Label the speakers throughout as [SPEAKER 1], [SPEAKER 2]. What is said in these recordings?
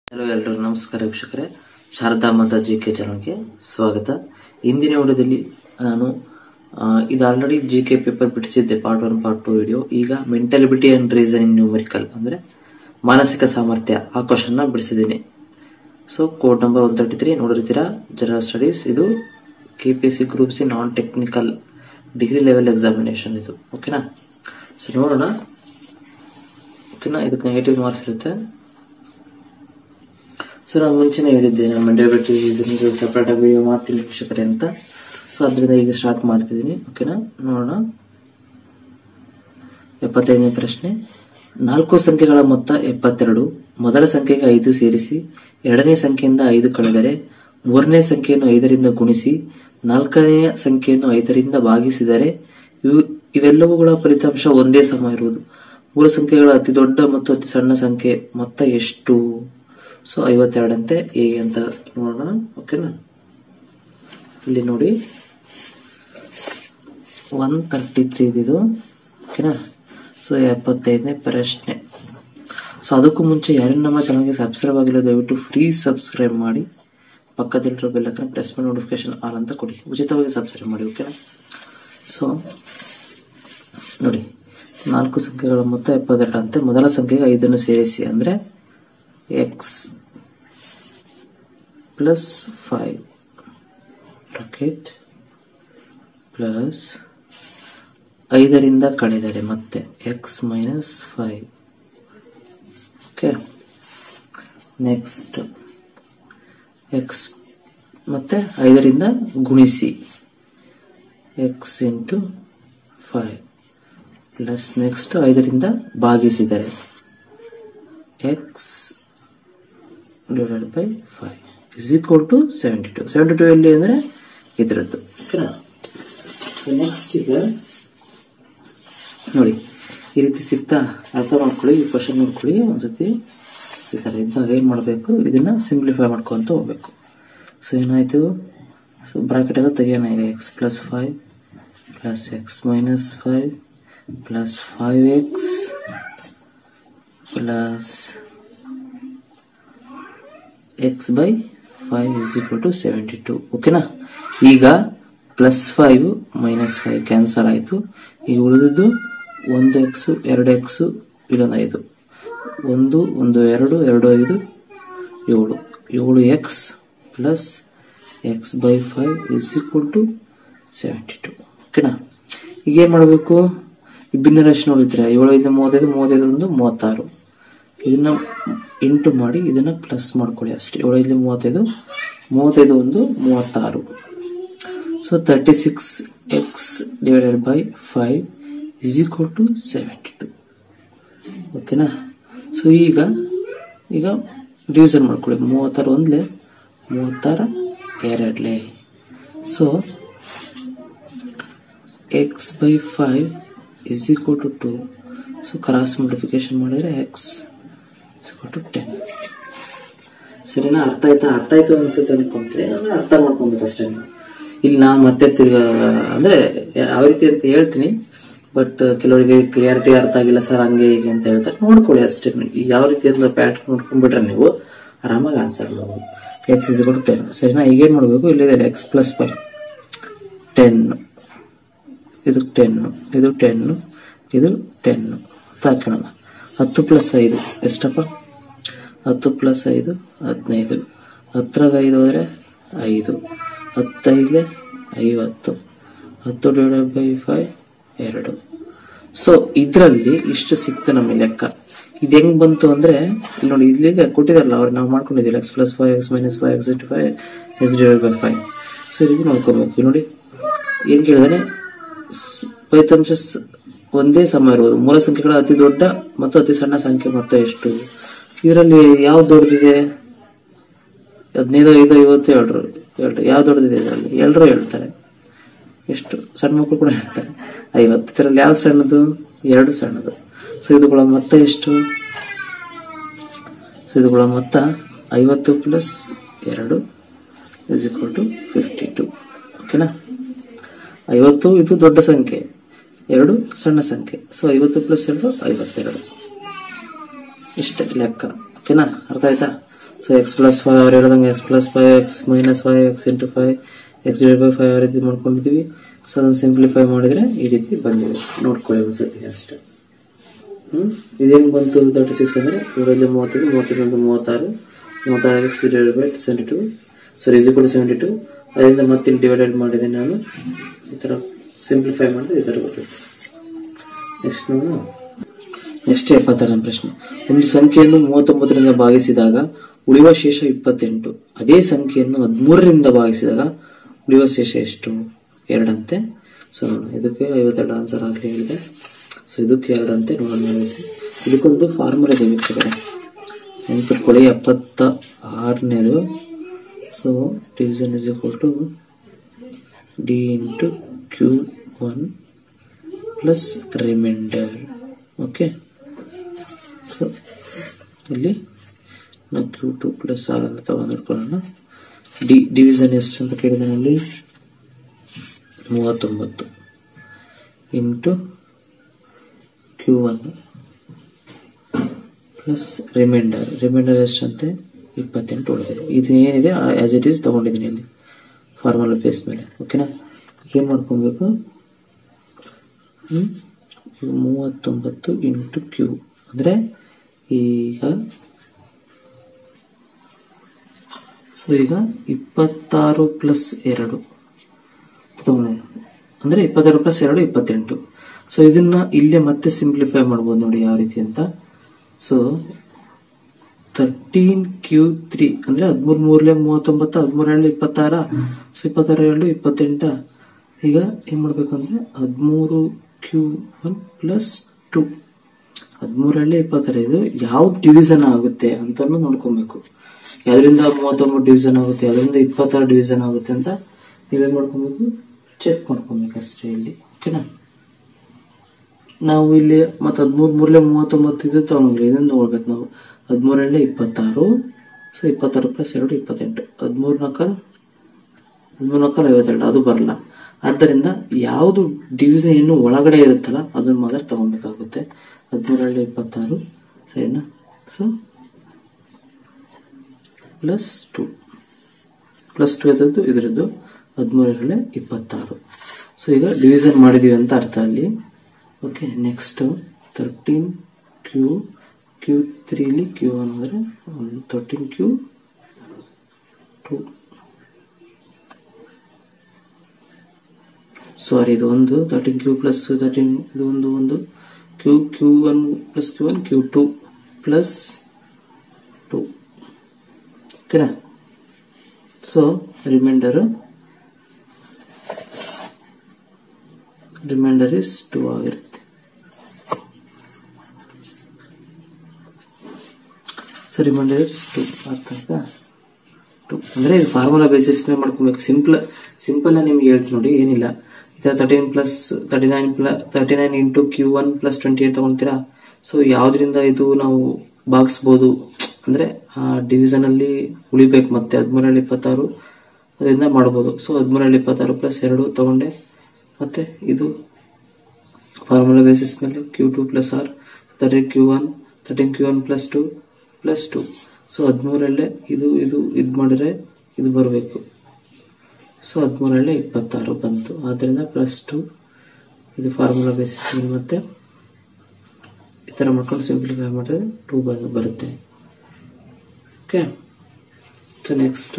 [SPEAKER 1] Hello ಎಲ್ಲರೂ ನಮಸ್ಕಾರ ವೀಕ್ಷಕರೇ ಶಾರದಾ ಮಾತಾ ಜಿ ಕೆ ಚಾನಲ್ಗೆ ಸ್ವಾಗತ ಇಂದಿನ ವಿಡಿಯೋದಲ್ಲಿ ನಾನು ಆ, ಇದು ಆಲ್ರೆಡಿ ಜಿ ಕೆ ಪೇಪರ್ ಬಿಡಿಸಿದ್ದೆ part one part two video ಈಗ ಮೆಂಟಲಿಬಿಟಿ ಅಂಡ್ ರೀಸನಿಂಗ್ ನ್ಯೂಮರಿಕಲ್ ಅಂದ್ರೆ ಮಾನಸಿಕ ಸಾಮರ್ಥ್ಯ ಆ ಕ್ವಶನ್ನ ಬಿಡಿಸಿದ್ದೀನಿ so code number one thirty three ನೋಡಿರ್ತೀರಾ ಜನರಲ್ ಸ್ಟಡೀಸ್ ಇದು K P S C group C non technical degree level examination ಇದು ಓಕೆನಾ ಸೊ ನೋಡೋಣ ಓಕೆನಾ ಇದಕ್ಕೆ ನೆಗೆಟಿವ್ ಮಾರ್ಕ್ಸ್ ಇರುತ್ತೆ ಸೊ ನಾನು ಮುಂಚೆನೇ ಹೇಳಿದ್ದೆ ನಾನು ಮೆಂಟಲಿಬಿಟಿ ರೀಸನಿಂಗ್ ಸಪ್ರೇಟ್ ಆಗಿ ವಿಡಿಯೋ ಮಾಡ್ತೀನಿ ವೀಕ್ಷಕರೇ ಅಂತ ಸೊ ಅದರಿಂದ ಈಗ ಸ್ಟಾರ್ಟ್ ಮಾಡ್ತಿದ್ದೀನಿ ಓಕೆನಾ ನೋಡೋಣ ಎಪ್ಪತ್ತೈದನೇ ಪ್ರಶ್ನೆ ನಾಲ್ಕು ಸಂಖ್ಯೆಗಳ ಮೊತ್ತ ಎಪ್ಪತ್ತೆರಡು ಮೊದಲ ಸಂಖ್ಯೆಗೆ ಐದು ಸೇರಿಸಿ ಎರಡನೇ ಸಂಖ್ಯೆಯಿಂದ ಐದು ಕಳೆದರೆ ಮೂರನೇ ಸಂಖ್ಯೆಯನ್ನು ಐದರಿಂದ ಗುಣಿಸಿ ನಾಲ್ಕನೆಯ ಸಂಖ್ಯೆಯನ್ನು ಐದರಿಂದ ಭಾಗಿಸಿದರೆ ಇವು ಇವೆಲ್ಲವುಗಳ ಫಲಿತಾಂಶ ಒಂದೇ ಸಮ ಇರುವುದು ಮೂರು ಸಂಖ್ಯೆಗಳ ಅತಿ ದೊಡ್ಡ ಮತ್ತು ಅತಿ ಸಣ್ಣ ಸಂಖ್ಯೆ ಮೊತ್ತ ಎಷ್ಟು ಸೊ ಐವತ್ತೆರಡಂತೆ ಹೇಗೆ ಅಂತ ನೋಡೋಣ ಓಕೆನಾ ಇಲ್ಲಿ ನೋಡಿ ಒನ್ ತರ್ಟಿ ತ್ರೀ ಇದು ಓಕೆನಾ ಸೊ ಎಪ್ಪತ್ತೈದನೇ ಪ್ರಶ್ನೆ ಸೊ ಅದಕ್ಕೂ ಮುಂಚೆ ಯಾರು ನಮ್ಮ ಚಾನಲ್ಗೆ ಸಬ್ಸ್ಕ್ರೈಬ್ ಆಗಿಲ್ಲ ದಯವಿಟ್ಟು ಫ್ರೀ ಸಬ್ಸ್ಕ್ರೈಬ್ ಮಾಡಿ ಪಕ್ಕದಲ್ಲಿರೋ ಬೆಲ್ಲಕ್ಕನ ಪ್ರೆಸ್ ಮಾಡಿ ನೋಟಿಫಿಕೇಶನ್ ಆಲ್ ಅಂತ ಕೊಡಿ ಉಚಿತವಾಗಿ ಸಬ್ಸ್ಕ್ರೈಬ್ ಮಾಡಿ ಓಕೆನಾ ಸೊ ನೋಡಿ ನಾಲ್ಕು ಸಂಖ್ಯೆಗಳ ಮೊತ್ತ ಎಪ್ಪತ್ತೆರಡು ಅಂತೆ ಮೊದಲ ಸಂಖ್ಯೆಗೆ ಐದನ್ನು ಸೇರಿಸಿ ಅಂದರೆ X plus five bracket plus ಐದರಿಂದ ಕಳೆದರೆ ಮತ್ತೆ X minus five okay next X ಮತ್ತೆ ಐದರಿಂದ ಗುಣಿಸಿ X into five plus next ಐದರಿಂದ ಭಾಗಿಸಿದರೆ X divided by five is equal to seventy two seventy two ಎಲ್ಲಿ ಅಂದರೆ ಇದರದ್ದು ಓಕೆನಾ ಸೊ ನೆಕ್ಸ್ಟ್ ಈಗ ನೋಡಿ ಈ ರೀತಿ ಸಿಗ್ತಾ ಅರ್ಥ ಮಾಡ್ಕೊಳ್ಳಿ ಈ ಕ್ವಶನ್ ನೋಡ್ಕೊಳ್ಳಿ ಒಂದ್ಸತಿ ಈ ಥರ ಇದ್ದಾಗ ಏನು ಮಾಡಬೇಕು ಇದನ್ನ ಸಿಂಪ್ಲಿಫೈ ಮಾಡ್ಕೊಂತ ಹೋಗ್ಬೇಕು ಸೊ ಏನಾಯಿತು ಸೊ ಬ್ರಾಕೆಟ್ ಎಲ್ಲ ತೆಗಿಯೋಣ ಈಗ X plus five plus X minus five plus five X plus X by five is equal to seventy two ಓಕೆನಾ ಈಗ plus five minus five cancel ಆಯಿತು ಈಗ ಉಳಿದದ್ದು ಒಂದು ಎಕ್ಸು ಎರಡು ಎಕ್ಸು ಇಲ್ಲೊಂದು ಐದು ಒಂದು ಒಂದು ಎರಡು ಎರಡು ಐದು ಏಳು ಏಳು X plus X by five is equal to seventy two ಓಕೆನಾ ಈಗ ಏನು ಮಾಡಬೇಕು ಭಿನ್ನ ರಾಶಿ ನೋಡಿದ್ರೆ ಏಳು ಐದು ಮೂವತ್ತೈದು ಮೂವತ್ತೈದು ಒಂದು ಮೂವತ್ತಾರು ಇದನ್ನ ಇಂಟು ಮಾಡಿ ಇದನ್ನ ಪ್ಲಸ್ ಮಾಡ್ಕೊಳ್ಳಿ ಅಷ್ಟೇ ಏಳು ಐದು ಮೂವತ್ತೈದು ಮೂವತ್ತೈದು ಒಂದು ಮೂವತ್ತಾರು so thirty six X divided by five is equal to seventy two ಓಕೆನಾ ಸೊ ಈಗ ಈಗ ಡಿವಿಷನ್ ಮಾಡ್ಕೊಳ್ಳಿ ಮೂವತ್ತಾರು ಒಂದ್ಲೆ ಮೂವತ್ತಾರ ಎರಡ್ಲೆ so X by five is equal to two so cross multiplication ಮಾಡಿದ್ರೆ ಎಕ್ಸ್ ಟು ಟೆನ್ ಸರಿನಾ ಅರ್ಥ ಆಯ್ತಾ ಅರ್ಥ ಆಯ್ತು ಅನ್ಸುತ್ತೆ ಅನ್ಕೊಂತೀನಿ ಆಮೇಲೆ ಅರ್ಥ ಮಾಡ್ಕೊಬೇಕು ಅಷ್ಟೇ ನೀವು. ಇಲ್ಲಿ ನಾ ಮತ್ತೆ ತಿರ್ಗಾ ಅಂದ್ರೆ ಯಾವ ರೀತಿ ಅಂತ ಹೇಳ್ತೀನಿ ಬಟ್ ಕೆಲವರಿಗೆ ಕ್ಲಿಯಾರಿಟಿ ಅರ್ಥ ಆಗಿಲ್ಲ ಸರ್ ಹಂಗೆ ಹೀಗೆ ಅಂತ ಹೇಳ್ತಾರೆ ನೋಡ್ಕೊಳ್ಳಿ ಅಷ್ಟೇ ಈ ಯಾವ ರೀತಿ ಅಂತ ಪ್ಯಾಟರ್ನ್ ನೋಡ್ಕೊಂಡ್ಬಿಟ್ರೆ ನೀವು ಆರಾಮಾಗಿ ಆನ್ಸರ್ ಮಾಡ್ಬೋದು ಎಕ್ಸ್ ಇಸ್ ಟು ಟೆನ್ ಸರಿನಾ ಈಗ ಏನ್ ಮಾಡ್ಬೇಕು ಇಲ್ಲಿದೆ ಎಕ್ಸ್ ಪ್ಲಸ್ ಫೈವ್ ಟೆನ್ ಇದು ಟೆನ್ ಇದು ಟೆನ್ ಇದು ಟೆನ್ ಹಾಕೋಣ ಹತ್ತು ಪ್ಲಸ್ ಐದು ಎಷ್ಟಪ್ಪ ಹತ್ತು ಪ್ಲಸ್ ಐದು ಹದಿನೈದು ಹತ್ತರಾಗ ಐದು ಹೋದರೆ ಐದು ಹತ್ತೈದಲೆ ಐವತ್ತು ಹತ್ತು ಡಿವೈಡೆಡ್ ಬೈ ಫೈವ್ ಎರಡು ಸೊ ಇದರಲ್ಲಿ ಇಷ್ಟು ಸಿಕ್ತು ನಮಗೆ ಲೆಕ್ಕ ಇದು ಹೆಂಗ್ ಬಂತು ಅಂದ್ರೆ ಇಲ್ಲಿ ನೋಡಿ ಇಲ್ಲಿಗೆ ಕೊಟ್ಟಿದಾರಲ್ಲ ಅವ್ರು ನಾವು ಮಾಡ್ಕೊಂಡಿದ್ದೀವಿ X plus five X minus five X into five X divide by five so ಈ ರೀತಿ ನೋಡ್ಕೊಬೇಕು ಇಲ್ಲಿ ನೋಡಿ ಏನ್ ಕೇಳಿದಾನೆ ಸ್- ಫಲಿತಾಂಶ ಸ್- ಒಂದೇ ಸಮ ಇರುವುದು ಮೂಲ ಸಂಖ್ಯೆಗಳ ಅತಿ ದೊಡ್ಡ ಮತ್ತು ಅತಿ ಸಣ್ಣ ಸಂಖ್ಯೆ ಮೊತ್ತ ಎಷ್ಟು ಇದರಲ್ಲಿ ಯಾವ್ದು ದೊಡ್ಡದಿದೆ ಹದಿನೈದು ಐದು ಐವತ್ತು ಏಳ್ರು ಏಳ್ರು ಯಾವ್ದು ದೊಡ್ಡದಿದೆ ಇದರಲ್ಲಿ ಎಲ್ಲರೂ ಹೇಳ್ತಾರೆ ಎಷ್ಟು ಸಣ್ಣ ಮಕ್ಕಳು ಕೂಡ ಹೇಳ್ತಾರೆ ಐವತ್ತು ಇದರಲ್ಲಿ ಯಾವ ಸಣ್ಣದು ಎರಡು ಸಣ್ಣದು ಸೊ ಇದುಗಳ ಮೊತ್ತ ಎಷ್ಟು ಸೊ ಇದುಗಳ ಮೊತ್ತ ಐವತ್ತು ಪ್ಲಸ್ ಎರಡು is equal to fifty two ಓಕೆನಾ ಐವತ್ತು ಇದು ದೊಡ್ಡ ಸಂಖ್ಯೆ ಎರಡು ಸಣ್ಣ ಸಂಖ್ಯೆ ಸೊ ಐವತ್ತು ಪ್ಲಸ್ ಎರಡು ಐವತ್ತೆರಡು ಇಷ್ಟೇ ಲೆಕ್ಕ ಓಕೆನಾ ಅರ್ಥ ಆಯ್ತಾ ಸೊ ಎಕ್ಸ್ ಪ್ಲಸ್ ಫೈವ್ ಅವ್ರು ಹೇಳ್ದಂಗೆ X plus five X minus five X into five X divide by five ಆ ರೀತಿ ಮಾಡ್ಕೊಂಡಿದ್ದೀವಿ ಸೊ ಅದನ್ನು ಸಿಂಪ್ಲಿಫೈ ಮಾಡಿದ್ರೆ ಈ ರೀತಿ ಬಂದಿದೆ ನೋಡ್ಕೊಳ್ಳಿ ಒಂದ್ಸತಿ ಅಷ್ಟೇ ಹ್ಮ್ ಇದೇನು ಬಂತು ತರ್ಟಿ ಸಿಕ್ಸ್ ಅಂದರೆ ಇವರಲ್ಲಿ ಮೂವತ್ತೈದು ಮೂವತ್ತೈದು ಮೂವತ್ತಾರು ಮೂವತ್ತಾರು C divide by seventy two sorry is equal seventy two ಅದರಿಂದ ಮತ್ತೆ ಇಲ್ಲಿ ಡಿವೈಡೆಡ್ ಮಾಡಿದೆ ನಾನು ಈ ಥರ ಸಿಂಪ್ಲಿಫೈ ಮಾಡಿದ್ರೆ ಈ ಥರ ಬರ್ತದೆ ನೆಕ್ಸ್ಟ್ ನೋಡೋಣ ನೆಕ್ಸ್ಟ್ ಎಪ್ಪತ್ತಾರನೇ ಪ್ರಶ್ನೆ ಒಂದು ಸಂಖ್ಯೆಯನ್ನು ಮೂವತ್ತೊಂಬತ್ತರಿಂದ ಭಾಗಿಸಿದಾಗ ಉಳಿಯುವ ಶೇಷ ಇಪ್ಪತ್ತೆಂಟು ಅದೇ ಸಂಖ್ಯೆಯನ್ನು ಹದಿಮೂರರಿಂದ ಭಾಗಿಸಿದಾಗ ಉಳಿಯುವ ಶೇಷ ಎಷ್ಟು ಎರಡಂತೆ ಸೊ ನೋಡೋಣ ಇದಕ್ಕೆ ಐವತ್ತೆರಡು ಆನ್ಸರ್ ಆಗಲಿ ಹೇಳಿದೆ ಸೊ ಇದಕ್ಕೆ ಎರಡಂತೆ ನೋಡೋಣ ಏನಾಗುತ್ತೆ. ಇದಕ್ಕೊಂದು ಫಾರ್ಮುಲಾ ಇದೆ ವೀಕ್ಷಕರೇ ನೆನ್ಪಿಟ್ಕೊಳ್ಳಿ ಎಪ್ಪತ್ತ ಆರನೇದು so division is equal to D into Q one plus remainder okay so ಇಲ್ಲಿ ನಾವು ಕ್ಯೂ ಟು ಪ್ಲಸ್ ಆರ್ ಅಂತ ತಗೊಂಡಿಟ್ಕೊಳ್ಳೋಣ ಡಿ ಡಿವಿಷನ್ ಎಷ್ಟು ಅಂತ ಕೇಳಿದಲ್ಲಿ ಮೂವತ್ತೊಂಬತ್ತು into Q one plus remainder remainder ಎಷ್ಟಂತೆ ಇಪ್ಪತ್ತೆಂಟು ಉಳಿದಿದೆ ಇದು ಏನಿದೆ ಆ್ಯಸ್ ಇಟ್ ಈಸ್ ತೊಗೊಂಡಿದ್ದೀನಿ ಇಲ್ಲಿ ಫಾರ್ಮುಲಾ ಬೇಸ್ ಮೇಲೆ ಓಕೆನಾ ಏನು ಮಾಡ್ಕೊಬೇಕು ಹ್ಮ್? ಈಗ ಮೂವತ್ತೊಂಬತ್ತು ಇಂಟು ಕ್ಯೂ ಅಂದರೆ ಈಗ ಸೊ ಈಗ ಇಪ್ಪತ್ತಾರು ಪ್ಲಸ್ ಎರಡು ತಗೊಳ್ಳಿ ಅಂದರೆ ಇಪ್ಪತ್ತಾರು ಪ್ಲಸ್ ಎರಡು ಇಪ್ಪತ್ತೆಂಟು ಸೊ ಇದನ್ನ ಇಲ್ಲೇ ಮತ್ತೆ ಸಿಂಪ್ಲಿಫೈ ಮಾಡ್ಬೋದು ನೋಡಿ ಯಾವ ರೀತಿ ಅಂತ ಸೊ ತರ್ಟೀನ್ ಕ್ಯೂ ತ್ರೀ ಅಂದ್ರೆ ಹದಿಮೂರು ಮೂರಲೆ ಮೂವತ್ತೊಂಬತ್ತು ಹದಿಮೂರು ಎರಡು ಇಪ್ಪತ್ತಾರ ಸೊ ಇಪ್ಪತ್ತಾರು ಎರಡು ಇಪ್ಪತ್ತೆಂಟ ಈಗ ಏನ್ ಮಾಡ್ಬೇಕು ಅಂದ್ರೆ ಹದಿಮೂರು ಕ್ಯೂ ಒನ್ ಪ್ಲಸ್ ಟು ಹದಿಮೂರಲ್ಲೇ ಇಪ್ಪತ್ತಾರು ಇದು ಯಾವ ಡಿವಿಷನ್ ಆಗುತ್ತೆ ಅಂತ ನೋಡ್ಕೊಬೇಕು ಯಾವ್ದ್ರಿಂದ ಮೂವತ್ತೊಂಬತ್ತು ಡಿವಿಷನ್ ಆಗುತ್ತೆ ಯಾವ್ದ್ರಿಂದ ಇಪ್ಪತ್ತಾರು ಡಿವಿಷನ್ ಆಗುತ್ತೆ ಅಂತ ನೀವೇನ್ ಮಾಡ್ಕೊಬೇಕು ಚೆಕ್ ಮಾಡ್ಕೊಬೇಕು ಅಷ್ಟೇ ಇಲ್ಲಿ ಓಕೆನಾ ನಾವು ಇಲ್ಲಿ ಮತ್ತೆ ಹದಿಮೂರು ಮೂರಲೆ ಮೂವತ್ತೊಂಬತ್ತು ಇದು ತಗೊಂಡ್ವಿ ಇದನ್ನ ನೋಡ್ಬೇಕು ನಾವು ಹದಿಮೂರಲ್ಲೇ ಇಪ್ಪತ್ತಾರು ಸೊ ಇಪ್ಪತ್ತಾರು ಪ್ಲಸ್ ಎರಡು ಇಪ್ಪತ್ತೆಂಟು ಹದಿಮೂರು ನಾಲ್ಕಲ್ ಹದಿಮೂರು ನಾಲ್ಕಲ್ ಐವತ್ತೆರಡು ಅದು ಬರಲ್ಲ ಆದ್ದರಿಂದ ಯಾವುದು ಡಿವಿಷನ್ ಇನ್ನು ಒಳಗಡೆ ಇರುತ್ತಲ್ಲ ಅದನ್ನ ಮಾತ್ರ ತಗೊಬೇಕಾಗುತ್ತೆ ಹದಿಮೂರರಲ್ಲಿ ಇಪ್ಪತ್ತಾರು ಸರಿನಾ so plus two plus two ಇದ್ದದ್ದು ಇದರದ್ದು ಹದಿಮೂರರಲ್ಲಿ ಇಪ್ಪತ್ತಾರು ಸೊ ಈಗ ಡಿವಿಷನ್ ಮಾಡಿದೀವಿ ಅಂತ ಅರ್ಥ ಅಲ್ಲಿ okay next thirteen Q Q ತ್ರೀಲಿ ಕ್ಯೂ ಒನ್ ಅಂದರೆ ತರ್ಟೀನ್ ಕ್ಯೂ ಟು ಸಾರಿ ಇದು ಒಂದು ತರ್ಟೀನ್ ಕ್ಯೂ ಪ್ಲಸ್ ತರ್ಟೀನ್ ಇದು ಒಂದು ಒಂದು Q Q one plus Q one Q two plus two ಓಕೆನಾ so remainder remainder is two ಆಗಿರುತ್ತೆ ಸೊ ರಿಮೈಂಡರ್ ಇಸ್ ಟು ಅರ್ಥ ಆಯ್ತಾ ಟು ಅಂದರೆ ಫಾರ್ಮುಲಾ ಬೇಸಿಸ್ ಮೇಲೆ ಮಾಡ್ಕೊಬೇಕು ಸಿಂಪಲ್ ಸಿಂಪಲ್ ನಿಮ್ಗೆ ಹೇಳ್ತೀನಿ ನೋಡಿ ಏನಿಲ್ಲ ಇದು thirteen plus thirty nine plus thirty nine into Q one plus twenty eight ತಗೊಳ್ತೀರಾ ಸೊ ಯಾವ್ದ್ರಿಂದ ಇದು ನಾವು ಭಾಗಿಸ್ಬೋದು ಅಂದ್ರೆ ಆ ಡಿವಿಷನ್ ಅಲ್ಲಿ ಉಳಿಬೇಕು ಮತ್ತೆ ಹದಿಮೂರಲ್ಲಿ ಇಪ್ಪತ್ತಾರು ಅದರಿಂದ ಮಾಡ್ಬೋದು ಸೊ ಹದಿಮೂರಲ್ಲಿ ಇಪ್ಪತ್ತಾರು ಪ್ಲಸ್ ಎರಡು ತಗೊಂಡೆ ಮತ್ತೆ ಇದು ಫಾರ್ಮುಲಾ ಬೇಸಿಸ್ ಮೇಲೆ Q two plus or thirty Q one thirteen Q one plus two plus two so ಹದಿಮೂರಲ್ಲೇ ಇದು ಇದು ಇದು ಮಾಡಿದ್ರೆ ಇದು ಬರಬೇಕು ಸೊ ಹದಿಮೂರಲ್ಲೇ ಇಪ್ಪತ್ತಾರು ಬಂತು ಆದ್ದರಿಂದ ಪ್ಲಸ್ ಟು ಇದು ಫಾರ್ಮುಲಾ ಬೇಸಿಸ್ ಮೇಲೆ ಮತ್ತೆ ಈ ಥರ ಮಾಡ್ಕೊಂಡು ಸಿಂಪ್ಲಿಫೈ ಮಾಡಿದ್ರೆ ಟೂ ಬಂದು ಬರುತ್ತೆ ಓಕೆ ಸೊ ನೆಕ್ಸ್ಟ್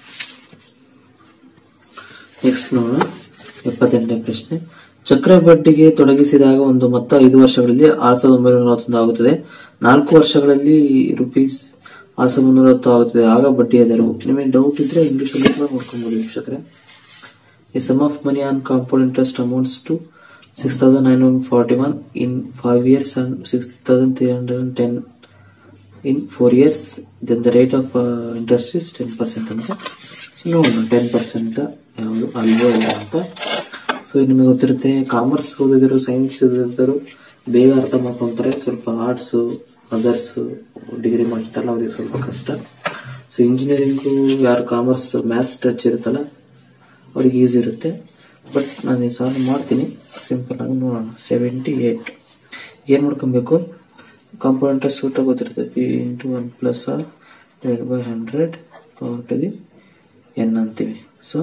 [SPEAKER 1] ನೆಕ್ಸ್ಟ್ ನೋಡೋಣ ಎಪ್ಪತ್ತೆಂಟನೇ ಪ್ರಶ್ನೆ ಚಕ್ರ ಬಡ್ಡಿಗೆ ತೊಡಗಿಸಿದಾಗ ಒಂದು ಮೊತ್ತ ಐದು ವರ್ಷಗಳಲ್ಲಿ ಆರು ಸಾವಿರದ ಒಂಬೈನೂರ ನಲವತ್ತೊಂದು ಆಗುತ್ತದೆ ನಾಲ್ಕು ವರ್ಷಗಳಲ್ಲಿ ರುಪೀಸ್ ಆರು ಸಾವಿರದ ಮುನ್ನೂರ ಹತ್ತು ಆಗುತ್ತದೆ ಆಗ ಬಡ್ಡಿಯ ದರವು ನಿಮಗೆ ಡೌಟ್ ಇದ್ರೆ ಇಂಗ್ಲಿಷ್ ಅಲ್ಲಿ ಕೂಡ ನೋಡ್ಕೊಬೋದು ವೀಕ್ಷಕರೇ a sum of money on compound interest amounts to six thousand nine hundred forty one in five years and six thousand three hundred and ten in four years then the rate of interest is ten percent ಅಂತ so ನೋಡೋಣ ten percent ಯಾವುದು ಅಲ್ವೋ ಇಲ್ಲ ಅಂತ so ನಿಮಗೆ ಗೊತ್ತಿರುತ್ತೆ commerce ಓದಿದ್ರು science ಓದಿದ್ರು ಬೇಗ ಅರ್ಥ ಮಾಡ್ಕೊಂತಾರೆ ಸ್ವಲ್ಪ ಆರ್ಟ್ಸು ಅದರ್ಸು ಡಿಗ್ರಿ ಮಾಡ್ತಾರಲ್ಲ ಅವ್ರಿಗೆ ಸ್ವಲ್ಪ ಕಷ್ಟ ಸೊ ಇಂಜಿನಿಯರಿಂಗು ಯಾರು ಕಾಮರ್ಸ್ ಮ್ಯಾಥ್ಸ್ ಟಚ್ ಇರುತ್ತಲ್ಲ ಅವ್ರಿಗೆ ಈಸಿ ಇರುತ್ತೆ ಬಟ್ ನಾನು ಈ ಸಾಲ್ವ್ ಮಾಡ್ತೀನಿ ಸಿಂಪಲ್ ಆಗಿ ನೋಡೋಣ ಸೆವೆಂಟಿ ಏಟ್ ಏನು ಮಾಡ್ಕೊಬೇಕು ಕಾಂಪೌಂಡ್ ಸೂಟ ಗೊತ್ತಿರ್ತೈತಿ into one plus divide by hundred power to the N ಅಂತೀವಿ so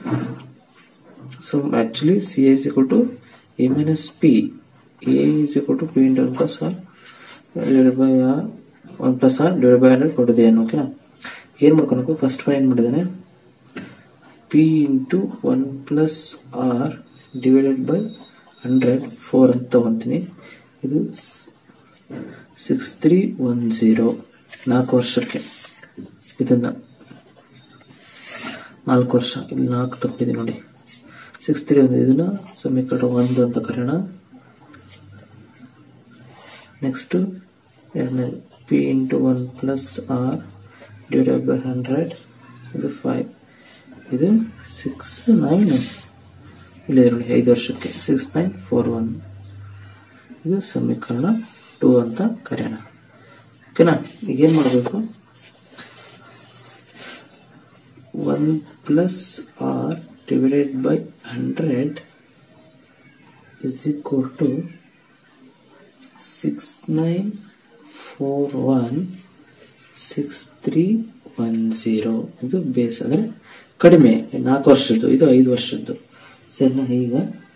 [SPEAKER 1] so actually C A is equal to A minus P A is equal to P into one plus R divide by R one plus R divide by hundred ಕೊಟ್ಟಿದೆ ಏನು ಓಕೆನಾ ಏನು ಮಾಡ್ಕೊಬೇಕು first one ಏನು ಮಾಡಿದ್ದಾನೆ P into one plus R divided by hundred four ಅಂತ ತಗೊತೀನಿ ಇದು ಸಿಕ್ಸ್ ತ್ರೀ ಒನ್ ಝೀರೋ ನಾಲ್ಕು ವರ್ಷಕ್ಕೆ ಇದನ್ನ ನಾಲ್ಕು ವರ್ಷ ಇಲ್ಲಿ ನಾಲ್ಕು ತಪ್ಪಿದೆ ನೋಡಿ ಸಿಕ್ಸ್ ತ್ರೀ ಒಂದು ಇದನ್ನ ಸಮೀಕರಣ ಒಂದು ಅಂತ ಕರೆಯೋಣ ನೆಕ್ಸ್ಟ್ ಎರಡನೇದು P into one plus R divided by hundred ಇದು ಫೈವ್ ಇದು ಸಿಕ್ಸ್ ನೈನ್ ಇಲ್ಲ ನೋಡಿ ಐದು ವರ್ಷಕ್ಕೆ ಸಿಕ್ಸ್ ನೈನ್ ಫೋರ್ ಒನ್ ಇದು ಸಮೀಕರಣ ಟೂ ಅಂತ ಕರೆಯೋಣ ಓಕೆನಾ ಈಗ ಏನು ಮಾಡಬೇಕು one plus R divided by hundred is equal to six nine four one six three one zero ಇದು ಬೇಸ್ ಅಂದರೆ ಕಡಿಮೆ ನಾಲ್ಕು ವರ್ಷದ್ದು ಇದು ಐದು ವರ್ಷದ್ದು ಸರಿನಾ ಈಗ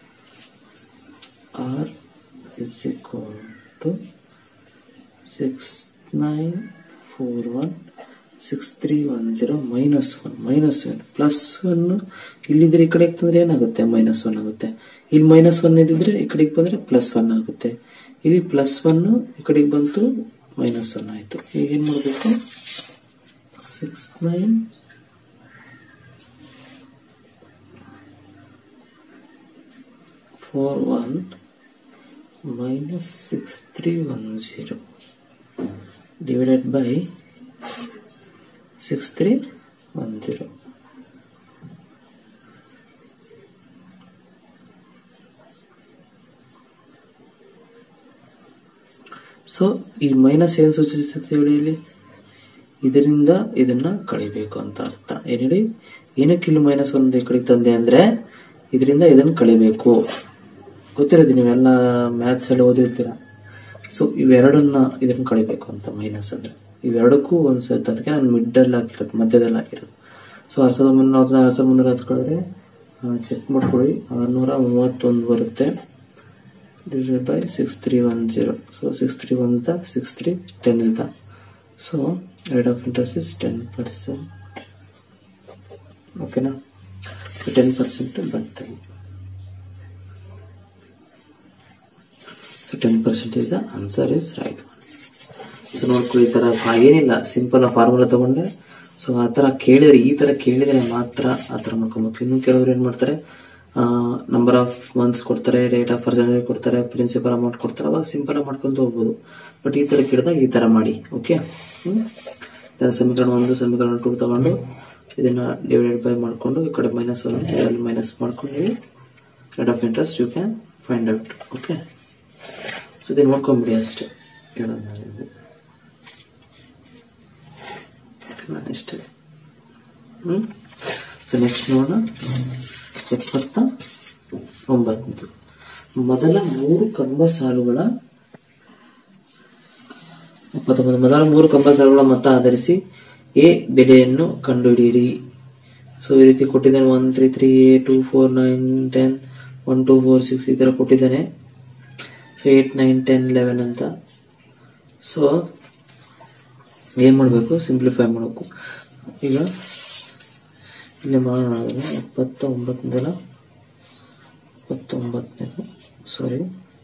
[SPEAKER 1] R is equal to six nine four one six three one zero minus one minus one plus one ಇಲ್ಲಿದ್ರೆ ಈ ಕಡೆಗೆ ಬಂದ್ರೆ ಏನಾಗುತ್ತೆ ಮೈನಸ್ ಒನ್ ಆಗುತ್ತೆ ಇಲ್ಲಿ ಮೈನಸ್ ಒನ್ ಇದ್ದಿದ್ರೆ ಈ ಕಡೆಗೆ ಬಂದ್ರೆ ಪ್ಲಸ್ ಒನ್ ಆಗುತ್ತೆ ಇಲ್ಲಿ ಪ್ಲಸ್ ಒನ್ ಈ ಕಡೆಗೆ ಬಂತು ಮೈನಸ್ ಒನ್ ಆಯಿತು ಈಗ ಏನು ಮಾಡಬೇಕು six nine four one minus six three one zero divided by six three one zero so ಈ ಮೈನಸ್ ಏನು ಸೂಚಿಸುತ್ತೆ ಹೇಳಿ ಇಲ್ಲಿ ಇದರಿಂದ ಇದನ್ನ ಕಳಿಬೇಕು ಅಂತ ಅರ್ಥ ಏನ್ ಹೇಳಿ ಏನಕ್ಕೆ ಇಲ್ಲಿ ಮೈನಸ್ ಒಂದು ಈ ಕಡೆಗೆ ತಂದೆ ಅಂದ್ರೆ ಇದರಿಂದ ಇದನ್ನ ಕಳಿಬೇಕು ಗೊತ್ತಿರೋದು ನೀವೆಲ್ಲ ಮ್ಯಾಥ್ಸ್ ಎಲ್ಲ ಓದಿರ್ತೀರ ಸೊ ಇವೆರಡನ್ನ ಇದನ್ನ ಕಳಿಬೇಕು ಅಂತ ಮೈನಸ್ ಅಂದ್ರೆ ಇವೆರಡಕ್ಕೂ ಒಂದು ಸತಿ ಅದಕ್ಕೆ ನಾನು ಮಿಡ್ಡಲ್ಲಿ ಹಾಕಿರೋದು ಮಧ್ಯದಲ್ಲಿ ಹಾಕಿರೋದು ಸೊ ಆರು ಸಾವಿರದ ಮುನ್ನೂರ ಆರು ಸಾವಿರದ ಮುನ್ನೂರ ಹತ್ಕೊಳ್ಳಿದ್ರೆ ಚೆಕ್ ಮಾಡ್ಕೊಳ್ಳಿ ಆರುನೂರ ಮೂವತ್ತೊಂದು ಬರುತ್ತೆ divided by 6310 so 6310 is the 6310 is the so rate of interest is 10 percent okay now so 10 percent ಬರ್ತದೆ so ten percent is the answer is right one so ನೋಡ್ಕೊಳ್ಳಿ ಈ ಥರ ಫಾ- ಏನಿಲ್ಲ ಸಿಂಪಲ್ ಫಾರ್ಮುಲಾ ತಗೊಂಡೆ ಸೊ ಆ ಥರ ಕೇಳಿದ್ರೆ ಈ ಥರ ಕೇಳಿದರೆ ಮಾತ್ರ ಆ ಥರ ಮಾಡ್ಕೊಬೇಕು ಇನ್ನು ಕೆಲವರು ಏನು ಮಾಡ್ತಾರೆ ನಂಬರ್ ಆಫ್ ಮಂತ್ಸ್ ಕೊಡ್ತಾರೆ ರೇಟ್ ಆಫ್ ಪರ್ಸೆಂಟೇಜ್ ಕೊಡ್ತಾರೆ ಪ್ರಿನ್ಸಿಪಲ್ ಅಮೌಂಟ್ ಕೊಡ್ತಾರೆ ಅವಾಗ ಸಿಂಪಲ್ ಮಾಡ್ಕೊಂತ ಹೋಗ್ಬೋದು ಬಟ್ ಈ ಥರ ಕೇಳಿದಾಗ ಈ ಥರ ಮಾಡಿ ಓಕೆ ಸಮೀಕರಣ ಒಂದು ಸಮೀಕರಣ ಟೂ ತಗೊಂಡು ಇದನ್ನ ಡಿವೈಡೆಡ್ ಬೈ ಮಾಡಿಕೊಂಡು ಈ ಕಡೆ ಮೈನಸ್ ಒನ್ ಇದರಲ್ಲಿ ಮೈನಸ್ ಮಾಡ್ಕೊಂಡು ನೀವು rate of interest you can find out okay so ಇದನ್ನು ನೋಡ್ಕೊಂಬಿಡಿ ಅಷ್ಟೇ ಹೇಳೋದು ನಾನು ಇದು. ಓಕೆನಾ ಇಷ್ಟೇ ಹ್ಞೂ ಸೊ ನೆಕ್ಸ್ಟ್ ನೋಡೋಣ ಎಪ್ಪತ್ತ ಒಂಬತ್ತು ಮೊದಲ ಮೂರು ಕಂಬ ಸಾಲುಗಳ ಎಪ್ಪತ್ತೊಂಬತ್ತು ಮೊದಲ ಮೂರು ಕಂಬ ಸಾಲುಗಳ ಮೊತ್ತ ಆಧರಿಸಿ ಎ ಬೆಲೆಯನ್ನು ಕಂಡುಹಿಡಿಯಿರಿ ಸೊ ಈ ರೀತಿ ಕೊಟ್ಟಿದ್ದಾನೆ one three three A two four nine ten one two four six ಈ ಥರ ಕೊಟ್ಟಿದ್ದಾನೆ so eight nine ten eleven ಅಂತ ಸೊ ಏನು ಮಾಡಬೇಕು ಸಿಂಪ್ಲಿಫೈ ಮಾಡಬೇಕು ಈಗ ಇಲ್ಲಿ ಮಾಡೋಣ ಅದನ್ನು ಎಪ್ಪತ್ತ ಒಂಬತ್ತನೇದಲ್ಲ ಎಪ್ಪತ್ತೊಂಬತ್ತನೇದು sorry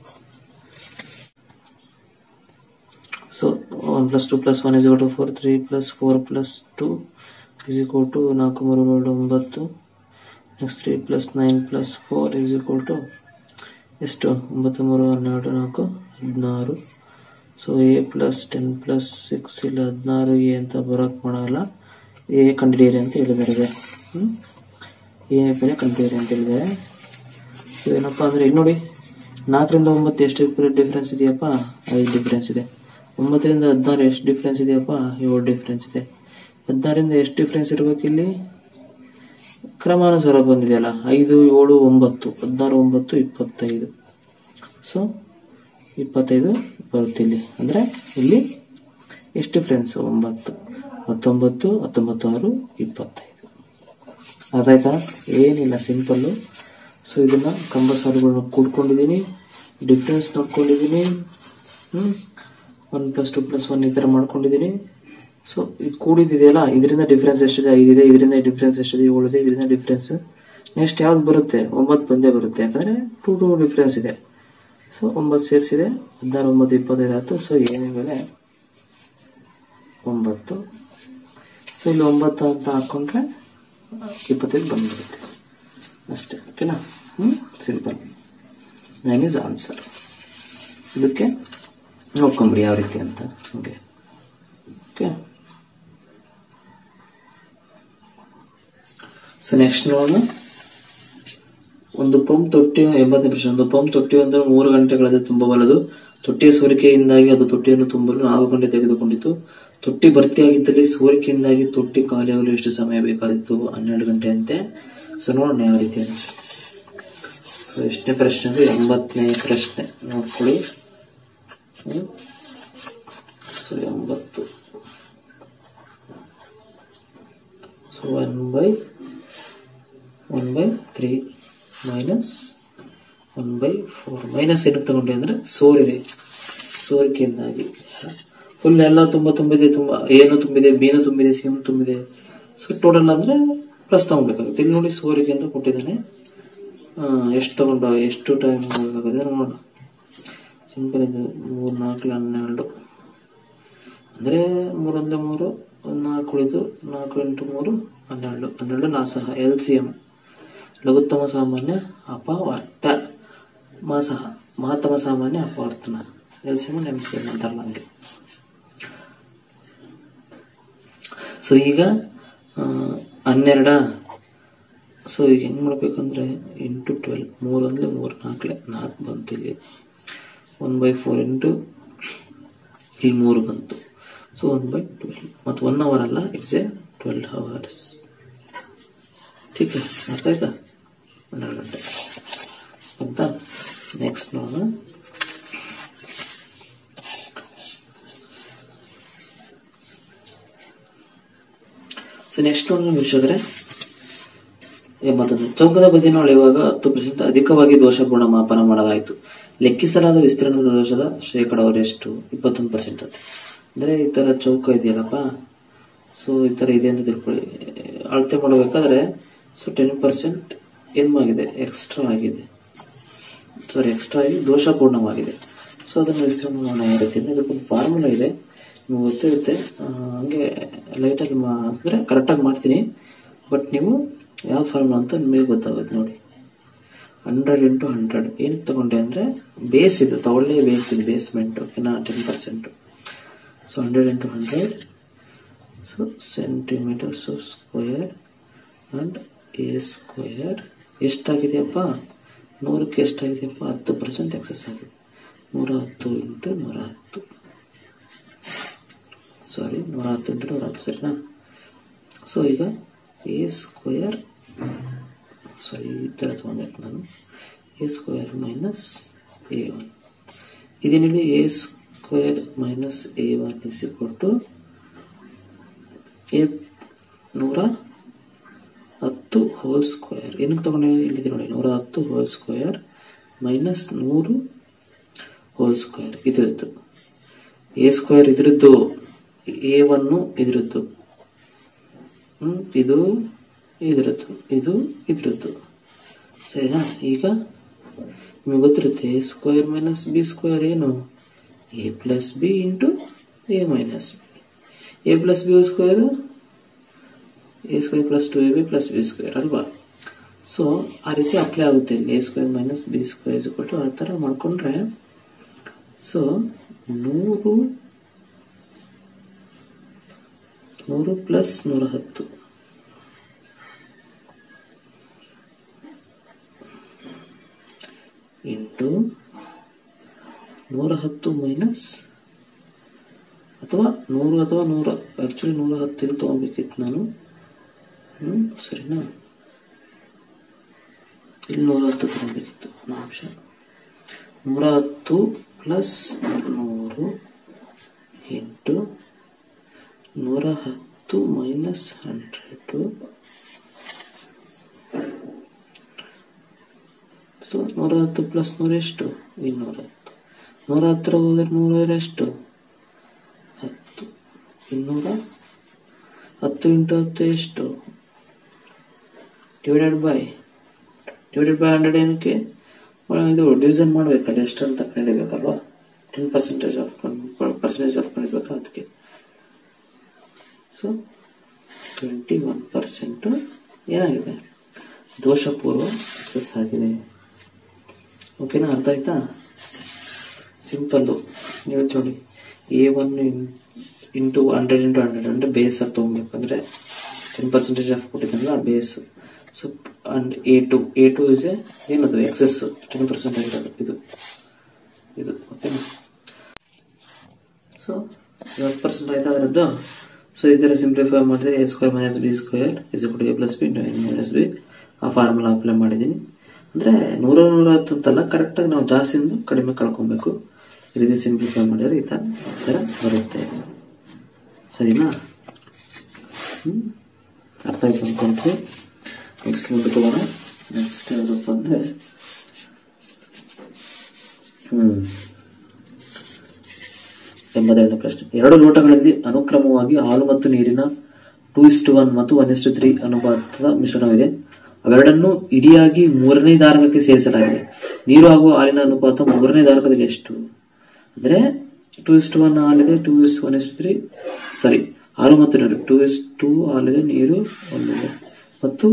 [SPEAKER 1] so one plus two plus one is to four three plus four plus two is equal to ನಾಲ್ಕು ಮೂರು ಎರಡು ಒಂಬತ್ತು next three plus nine plus four is equal to ಎಷ್ಟು ಒಂಬತ್ತು ಮೂರು ಹನ್ನೆರಡು ನಾಲ್ಕು ಹದಿನಾರು so A plus ten plus six ಇಲ್ಲ ಹದಿನಾರು ಎ ಅಂತ ಬರೋಕ್ಕೆ ಮಾಡಲ್ಲ ಎ ಕಂಡುಹಿಡಿಯಿರಿ ಅಂತ ಹೇಳಿದ್ದಾರೆ ಇದೆ ಹ್ಮ್? ಎ ಬೆಲೆ ಕಂಡುಹಿಡಿಯಿರಿ ಅಂತ ಹೇಳಿದ್ದಾರೆ ಸೊ ಏನಪ್ಪ ಅಂದರೆ ಇಲ್ಲಿ ನೋಡಿ ನಾಲ್ಕರಿಂದ ಒಂಬತ್ತು ಎಷ್ಟು ಡಿಫ್ರೆನ್ಸ್ ಇದೆಯಪ್ಪ ಐದು ಡಿಫ್ರೆನ್ಸ್ ಇದೆ ಒಂಬತ್ತರಿಂದ ಹದಿನಾರು ಎಷ್ಟು ಡಿಫ್ರೆನ್ಸ್ ಇದೆಯಪ್ಪ ಏಳು ಡಿಫ್ರೆನ್ಸ್ ಇದೆ ಹದಿನಾರಿಂದ ಎಷ್ಟು ಡಿಫ್ರೆನ್ಸ್ ಇರಬೇಕು ಇಲ್ಲಿ ಕ್ರಮಾನುಸಾರ ಬಂದಿದೆಯಲ್ಲ ಐದು ಏಳು ಒಂಬತ್ತು ಹದಿನಾರು ಒಂಬತ್ತು ಇಪ್ಪತ್ತೈದು ಸೊ ಇಪ್ಪತ್ತೈದು ಬರುತ್ತೆ ಇಲ್ಲಿ ಅಂದರೆ ಇಲ್ಲಿ ಎಷ್ಟು ಡಿಫ್ರೆನ್ಸ್ ಒಂಬತ್ತು ಹತ್ತೊಂಬತ್ತು ಹತ್ತೊಂಬತ್ತು ಆರು ಇಪ್ಪತ್ತೈದು ಅದಾಯ್ತಾ ಏನಿಲ್ಲ ಸಿಂಪಲ್ಲು ಸೊ ಇದನ್ನ ಕಂಬ ಸಾಲುಗಳನ್ನ ಕೂಡ್ಕೊಂಡಿದ್ದೀನಿ ಡಿಫ್ರೆನ್ಸ್ ನೋಡ್ಕೊಂಡಿದ್ದೀನಿ ಹ್ಞೂ one plus two plus one ಈ ಥರ ಮಾಡ್ಕೊಂಡಿದ್ದೀನಿ ಸೊ ಇದು ಕೂಡಿದೆಯಲ್ಲ ಇದರಿಂದ ಡಿಫ್ರೆನ್ಸ್ ಎಷ್ಟಿದೆ ಐದಿದೆ ಇದರಿಂದ ಡಿಫ್ರೆನ್ಸ್ ಎಷ್ಟಿದೆ ಏಳಿದೆ ಇದರಿಂದ ಡಿಫ್ರೆನ್ಸ್ ನೆಕ್ಸ್ಟ್ ಯಾವ್ದು ಬರುತ್ತೆ ಒಂಬತ್ತು ಬಂದೇ ಬರುತ್ತೆ ಯಾಕಂದರೆ ಟು ಟು ಡಿಫ್ರೆನ್ಸ್ ಇದೆ ಸೊ ಒಂಬತ್ತು ಸೇರಿಸಿದೆ ಹದಿನಾರು ಒಂಬತ್ತು ಇಪ್ಪತ್ತೈದು ಆಯ್ತು ಸೊ ಏನೇ ಬೆಲೆ ಒಂಬತ್ತು ಸೊ ಇಲ್ಲಿ ಒಂಬತ್ತು ಅಂತ ಹಾಕ್ಕೊಂಡ್ರೆ ಇಪ್ಪತ್ತೈದು ಬಂದ್ಬಿಡುತ್ತೆ ಅಷ್ಟೇ ಓಕೆನಾ ಹ್ಞೂ ಸಿಂಪಲ್ ನೈನ್ ಇಸ್ ಆನ್ಸರ್ ಇದಕ್ಕೆ ನೋಡ್ಕೊಂಬಿಡಿ ಯಾವ ರೀತಿ ಅಂತ ಓಕೆ ಓಕೆ ಸೊ ನೆಕ್ಸ್ಟ್ ನೋಡೋಣ ಒಂದು ಪಂಪ್ ತೊಟ್ಟಿ ಎಂಬತ್ತನೇ ಪ್ರಶ್ನೆ ಒಂದು ಪಂಪ್ ತೊಟ್ಟಿ ಒಂದು ಮೂರು ಗಂಟೆಗಳಲ್ಲಿ ತುಂಬಬಲ್ಲದು ತೊಟ್ಟಿಯ ಸೋರಿಕೆಯಿಂದಾಗಿ ಅದು ತೊಟ್ಟಿಯನ್ನು ತುಂಬಲು ನಾಲ್ಕು ಗಂಟೆ ತೆಗೆದುಕೊಂಡಿತು ತೊಟ್ಟಿ ಭರ್ತಿಯಾಗಿದ್ದಲ್ಲಿ ಸೋರಿಕೆಯಿಂದಾಗಿ ತೊಟ್ಟಿ ಖಾಲಿಯಾಗಲು ಎಷ್ಟು ಸಮಯ ಬೇಕಾದಿತ್ತು ಹನ್ನೆರಡು ಗಂಟೆ ಅಂತೆ ಸೊ ನೋಡೋಣ ಯಾವ ರೀತಿ ಅಂತ ಸೊ ಎಷ್ಟನೇ ಪ್ರಶ್ನೆ ಅಂದ್ರೆ ಎಂಬತ್ತನೇ ಪ್ರಶ್ನೆ ನೋಡ್ಕೊಳ್ಳಿ ಹ್ಮ್. ಸೊ ಎಂಬತ್ತು so one by one by three minus one by four minus ಏನಕ್ಕೆ ತಗೊಂಡೆ ಅಂದರೆ ಸೋರಿದೆ ಸೋರಿಕೆಯಿಂದಾಗಿ ಫುಲ್ ಎಲ್ಲ ತುಂಬ ತುಂಬಿದೆ ತುಂಬ ಏನು ತುಂಬಿದೆ ಬಿನು ತುಂಬಿದೆ ಸಿಮ್ ತುಂಬಿದೆ ಸೊ ಟೋಟಲ್ ಅಂದರೆ ಪ್ಲಸ್ ತಗೊಬೇಕಾಗುತ್ತೆ ಇಲ್ಲಿ ನೋಡಿ ಸೋರಿಕೆ ಅಂತ ಕೊಟ್ಟಿದ್ದಾನೆ ಎಷ್ಟು ತಗೊಂಡು ಎಷ್ಟು ಟೈಮ್ ಬೇಕಾಗುತ್ತೆ ನೋಡೋಣ ಸಿಂಪಲ್ ಇದು ಮೂರು ನಾಲ್ಕು ಹನ್ನೆರಡು ಅಂದರೆ ಮೂರೊಂದು ಮೂರು ಒಂದು ನಾಲ್ಕು ಉಳಿದು ನಾಲ್ಕು ಎಂಟು ಮೂರು ಹನ್ನೆರಡು ಹನ್ನೆರಡು ನಾ ಸಹ ಎಲ್ ಸಿ ಎಮ್ ಲಘುತ್ತಮ ಸಾಮಾನ್ಯ ಅಪವರ್ತ ಮಾಸಹ ಮಹತ್ತಮ ಸಾಮಾನ್ಯ ಅಪವರ್ತನ L C M M C M ಅಂತಾರಲ್ಲ ಹಂಗೆ ಸೊ ಈಗ ಆ, ಹನ್ನೆರಡ ಸೊ ಈಗ ಹೆಂಗೆ ಮಾಡ್ಬೇಕಂದ್ರೆ ಇಂಟು ಟ್ವೆಲ್ ಮೂರು ಅಂದರೆ ಮೂರು ನಾಲ್ಕಲೆ ನಾಲ್ಕು ಬಂತು ಇಲ್ಲಿ ಒನ್ ಬೈ ಫೋರ್ ಇಂಟು ಇಲ್ಲಿ ಮೂರು ಬಂತು ಸೊ ಒನ್ ಬೈ ಟ್ವೆಲ್ ಮತ್ತು ಒನ್ ಅವರ್ ಅಲ್ಲ ಇಟ್ಸ್ ಎ ಟ್ವೆಲ್ ಅವರ್ಸ್ ठीक है ಅರ್ಥ ಆಯ್ತಾ ಹನ್ನೆರಡು ಗಂಟೆ ಅಂತ ನೆಕ್ಸ್ಟ್ ನೋಡೋಣ ಸೊ ನೆಕ್ಸ್ಟ್ ನೋಡೋಣ ವೀಕ್ಷಕರೇ ಎಂಬತ್ತೊಂದು ಚೌಕದ ಬದಿಯನ್ನು ಅಳೆಯುವಾಗ ಹತ್ತು ಪರ್ಸೆಂಟ್ ಅಧಿಕವಾಗಿ ದೋಷ ಗುಣ ಮಾಪನ ಮಾಡಲಾಯಿತು ಲೆಕ್ಕಿಸಲಾದ ವಿಸ್ತೀರ್ಣದ ದೋಷದ ಶೇಕಡಾವರು ಎಷ್ಟು ಇಪ್ಪತ್ತೊಂದು ಪರ್ಸೆಂಟ್ ಅಂತ ಅಂದರೆ ಈ ಥರ ಚೌಕ ಇದೆಯಲ್ಲಪ್ಪ ಸೊ ಈ ಥರ ಇದೆ ಅಂತ ತಿಳ್ಕೊಳ್ಳಿ ಅಳತೆ ಮಾಡಬೇಕಾದ್ರೆ ಸೊ ಟೆನ್ ಪರ್ಸೆಂಟ್ ಏನಾಗಿದೆ ಎಕ್ಸ್ಟ್ರಾ ಆಗಿದೆ ಸಾರಿ ಎಕ್ಸ್ಟ್ರಾ ಆಗಿ ದೋಷಪೂರ್ಣವಾಗಿದೆ ಸೊ ಅದನ್ನು ವಿಸ್ತರಣೆ ಮಾಡೋಣ ಯಾವ ರೀತಿ ಅಂದರೆ ಇದಕ್ಕೊಂದು ಫಾರ್ಮುಲಾ ಇದೆ ನಿಮ್ಗೆ ಗೊತ್ತಿರುತ್ತೆ ಆ, ಹಂಗೆ ಲೈಟಲ್ಲಿ ಮಾ ಅಂದರೆ ಕರೆಕ್ಟಾಗಿ ಮಾಡ್ತೀನಿ ಬಟ್ ನೀವು ಯಾವ ಫಾರ್ಮುಲಾ ಅಂತ ನಿಮಗೆ ಗೊತ್ತಾಗುತ್ತೆ ನೋಡಿ ಹಂಡ್ರೆಡ್ ಇಂಟು ಹಂಡ್ರೆಡ್ ಏನಕ್ಕೆ ತಗೊಂಡೆ ಅಂದರೆ ಬೇಸ್ ಇದು ತಗೊಳ್ಳೇಬೇಕು ಇದು ಬೇಸ್ಮೆಂಟ್ ಓಕೆನಾ ten percent so hundred into hundred so centimeters square and A square ಎಷ್ಟಾಗಿದೆಯಪ್ಪ ನೂರಕ್ಕೆ ಎಷ್ಟಾಗಿದೆಯಪ್ಪ ಹತ್ತು ಪರ್ಸೆಂಟ್ ಎಕ್ಸಸ್ ಆಗಿದೆ ನೂರ ಹತ್ತು ಇಂಟು ನೂರ ಹತ್ತು ಸಾರಿ ನೂರ ಹತ್ತು ಇಂಟು ನೂರ ಹತ್ತು ಸರಿನಾ ಸೊ ಈಗ ಎ ಸ್ಕ್ವೇರ್ ಸಾರಿ ಈ ಥರ ತೊಗೊಂಡಿರ್ತೀನಿ ನಾನು A square minus A one ಇದೇನಿಲ್ಲಿ A square minus A one is ಕೊಟ್ಟು ಎ ನೂರ ಹತ್ತು ಹೋಲ್ ಸ್ಕ್ವೇರ್ ಏನಕ್ಕೆ ತಗೊಂಡೆ ಇಲ್ಲಿದೆ ನೋಡಿ ನೂರ ಹತ್ತು ಹೋಲ್ ಸ್ಕ್ವೇರ್ ಮೈನಸ್ ನೂರು ಹೋಲ್ ಸ್ಕ್ವೇರ್ ಇದ್ರದ್ದು ಎ ಸ್ಕ್ವೇರ್ ಇದ್ರದ್ದು ಎ ಒನ್ನು ಇದ್ರದ್ದು ಹ್ಮ್, ಇದು ಇದ್ರದ್ದು ಇದು ಇದ್ರದ್ದು ಸರಿನಾ ಈಗ ನಿಮಗೆ ಗೊತ್ತಿರುತ್ತೆ A square minus B square ಏನು A plus B into A minus B A plus B square A square plus two A B plus B square ಅಲ್ವಾ ಸೊ ಆ ರೀತಿ ಅಪ್ಲೈ ಆಗುತ್ತೆ ಇಲ್ಲಿ A square minus B square ಕೊಟ್ಟು ಆ ಥರ ಮಾಡಿಕೊಂಡ್ರೆ ಸೊ ನೂರು ನೂರು ಪ್ಲಸ್ ನೂರ ಹತ್ತು ಇಂಟು ನೂರ ಹತ್ತು ಮೈನಸ್ ಅಥವಾ ನೂರು ಅಥವಾ ನೂರ ಆ್ಯಕ್ಚುಲಿ ನೂರ ಹತ್ತು ಇಲ್ಲಿ ತೊಗೊಬೇಕಿತ್ತು ನಾನು ಹ್ಞೂ ಸರಿನಾ ಇಲ್ಲಿ ನೂರ ಹತ್ತು ತೊಗೊಬೇಕಿತ್ತು ಒಂದು ನಿಮಿಷ ನೂರ ಹತ್ತು ಪ್ಲಸ್ ನೂರು ಇಂಟು ನೂರ ಹತ್ತು ಹತ್ತು ಮೈನಸ್ ಹಂಡ್ರೆಡು ಸೊ ನೂರ ಹತ್ತು ಪ್ಲಸ್ ನೂರ ಎಷ್ಟು ಇನ್ನೂರ ಹತ್ತು ನೂರ ಹತ್ತರ ಹೋದ್ರೆ ನೂರ ಹೋದ್ರೆ ಎಷ್ಟು ಹತ್ತು ಇನ್ನೂರ ಹತ್ತು ಇಂಟು ಹತ್ತು ಎಷ್ಟು divided by divided by hundred ಏನಕ್ಕೆ ಆ, ಇದು ಡಿವಿಷನ್ ಮಾಡಬೇಕಲ್ಲ ಎಷ್ಟು ಅಂತ ಕಂಡಿಬೇಕಲ್ವಾ ten percentage of percentage of ಕಂಡಿಬೇಕು ಅದಕ್ಕೆ ಸೊ ಟ್ವೆಂಟಿ ಒನ್ ಪರ್ಸೆಂಟು ಏನಾಗಿದೆ ದೋಷಪೂರ್ವ ಸಕ್ಸಸ್ ಆಗಿದೆ ಓಕೆನಾ ಅರ್ಥ ಆಯ್ತಾ ಸಿಂಪಲ್ಲು ನೀವು ನೋಡಿ A one into hundred into hundred ಅಂದರೆ ಬೇಸ್ ಆಗಿ ತೊಗೊಬೇಕು ಅಂದರೆ ಟೆನ್ ಪರ್ಸೆಂಟೇಜ್ ಆಫ್ ಕೊಟ್ಟಿದ್ದಲ್ಲ ಆ base so and A to A to is A ಏನದು ಎಕ್ಸಸ್ ಟೆನ್ ಪರ್ಸೆಂಟೇಜ್ ಅದು ಇದು ಇದು ಓಕೆನಾ ಸೊ ಐವತ್ತು ಪರ್ಸೆಂಟ್ ಆಯ್ತಾ ಅದರದ್ದು ಸೊ ಇದರ ಸಿಂಪ್ಲಿಫೈ ಮಾಡಿದ್ರೆ A square minus B square is A plus B minus B ಆ ಫಾರ್ಮುಲಾ ಅಪ್ಲೈ ಮಾಡಿದ್ದೀನಿ ಅಂದರೆ ನೂರ ನೂರ ಹತ್ತು ಅಂತಲ್ಲ ಕರೆಕ್ಟಾಗಿ ನಾವು ಜಾಸ್ತಿಯಿಂದ ಕಡಿಮೆ ಕಳ್ಕೊಬೇಕು ಈ ರೀತಿ ಸಿಂಪ್ಲಿಫೈ ಮಾಡಿದ್ರೆ ಈ ಥರ ಈ ಥರ ಬರುತ್ತೆ ಸರಿನಾ ಹ್ಞೂ ಅರ್ಥ ಆಯ್ತು ಅನ್ಕೊಂತೀವಿ ನೆಕ್ಸ್ಟ್ ಮುಂದಕ್ಕೆ ಹೋಗೋಣ ನೆಕ್ಸ್ಟ್ ಯಾವುದಪ್ಪ ಅಂದರೆ ಹ್ಞೂ ಎಂಬತ್ತೆರಡನೇ ಪ್ರಶ್ನೆ ಎರಡು ಲೋಟಗಳಲ್ಲಿ ಅನುಕ್ರಮವಾಗಿ ಹಾಲು ಮತ್ತು ನೀರಿನ ಟೂ ಇಸ್ಟು ಒನ್ ಮತ್ತು ಒನ್ ಇಸ್ಟು ತ್ರೀ ಅನುಪಾತದ ಮಿಶ್ರಣವಿದೆ ಅವೆರಡನ್ನು ಇಡಿಯಾಗಿ ಮೂರನೇ ಧಾರಕಕ್ಕೆ ಸೇರಿಸಲಾಗಿದೆ ನೀರು ಹಾಗೂ ಹಾಲಿನ ಅನುಪಾತ ಮೂರನೇ ಧಾರಕದಲ್ಲಿ ಎಷ್ಟು ಅಂದ್ರೆ ಟೂ ಇಸ್ಟು ಒನ್ ಹಾಲಿದೆ two is one is to three sorry ಹಾಲು ಮತ್ತು ನೀರು ಟೂ ಇಸ್ ಟೂ ಹಾಲಿದೆ ನೀರು ಒಂದಿದೆ ಮತ್ತು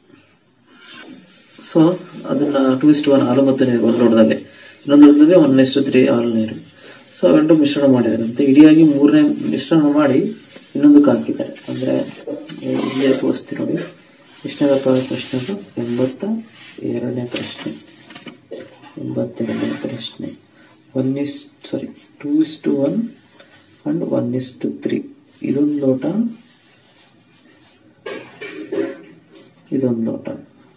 [SPEAKER 1] ಸೊ ಅದನ್ನ ಟೂ ಇಸ್ಟು ಒನ್ ಹಾಲು ಮತ್ತು ನೀರು ಒಂದು ಲೋಟದಲ್ಲಿ ಇನ್ನೊಂದು ಲೋಟದಲ್ಲಿ ಒನ್ ಇಸ್ಟು ತ್ರೀ ಹಾಲು ನೀರು ಸೊ ಅವೆರಡು ಮಿಶ್ರಣ ಮಾಡಿದ್ದಾರೆ ಅಂತ ಇಡಿಯಾಗಿ ಮೂರನೇ ಮಿಶ್ರಣ ಮಾಡಿ ಇನ್ನೊಂದಕ್ಕೆ ಹಾಕಿದ್ದಾರೆ ಅಂದರೆ ಇಲ್ಲೇ ತೋರಿಸ್ತೀನಿ ನೋಡಿ ಎಷ್ಟನೇದಪ್ಪ ಪ್ರಶ್ನೆ ಅದು ಎಂಬತ್ತ ಎರಡನೇ ಪ್ರಶ್ನೆ ಎಂಬತ್ತೆರಡನೇ ಪ್ರಶ್ನೆ one is sorry two is to one and one is to three ಇದೊಂದು ಲೋಟ ಇದೊಂದು ಲೋಟ